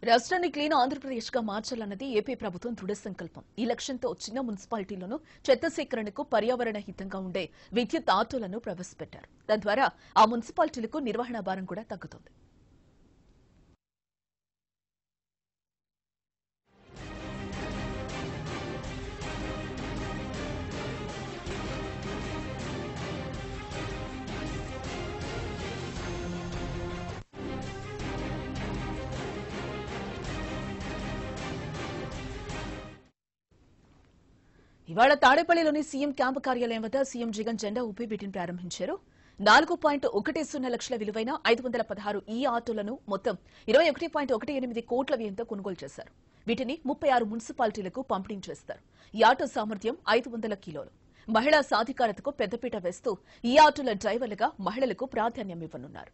రాష్ట్రాన్ని క్లీన్ ఆంధ్రప్రదేశ్ గా మార్చాలన్నది ఏపీ ప్రభుత్వం దృఢ సంకల్పం ఈ లక్ష్యంతో చిన్న మున్సిపాలిటీలను చెత్త సేకరణకు పర్యావరణ హితంగా ఉండే విద్యుత్ ఆటోలను ప్రవేశపెట్టారు దాని ద్వారా ఆ మున్సిపాలిటీలకు నిర్వహణ భారం కూడా తగ్గుతుంది ఇవాళ తాడేపల్లిలోని సీఎం క్యాంపు కార్యాలయం వద్ద సీఎం జగన్ జెండా ఊపి వీటిని ప్రారంభించారు నాలుగు పాయింట్ ఒకటి సున్నా లక్షల విలువైన ఐదు వందల పదహారు ఈ ఆటోలను మొత్తం ఇరవై ఒకటి పాయింట్ ఒకటి ఎనిమిది కోట్ల వ్యయంతో కొనుగోలు చేశారు వీటిని ముప్పై ఆరు మున్సిపాలిటీలకు పంపిణీ చేస్తారు ఈ ఆటో సామర్థ్యం ఐదు వందల కిలోలు మహిళా సాధికారతకు పెద్దపీట వేస్తూ ఈ ఆటోల డ్రైవర్లుగా మహిళలకు ప్రాధాన్యం ఇవ్వనున్నారు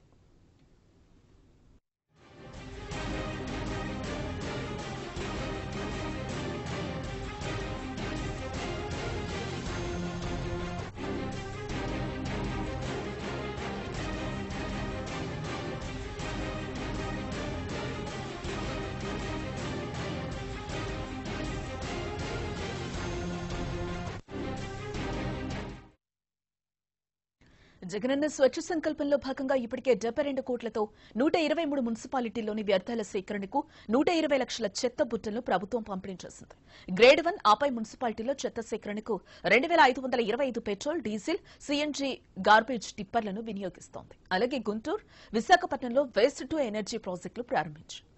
జగనన్న స్వచ్ఛ సంకల్పంలో భాగంగా ఇప్పటికే డెబ్బై రెండు కోట్లతో నూట ఇరవై మూడు మున్సిపాలిటీల్లోని వ్యర్థాల సేకరణకు నూట ఇరవై లక్షల చెత్త బుట్టలను ప్రభుత్వం పంపిణీ చేసింది గ్రేడ్ వన్ ఆపై మున్సిపాలిటీలో చెత్త సేకరణకు రెండు వేల ఐదు వందల ఇరవై ఐదు పెట్రోల్ డీజిల్ సీఎన్జీ గార్బేజ్ టిప్పర్లను వినియోగిస్తోంది అలాగే గుంటూరు విశాఖపట్నంలో వేస్ట్ టు ఎనర్జీ ప్రాజెక్టులు ప్రారంభించారు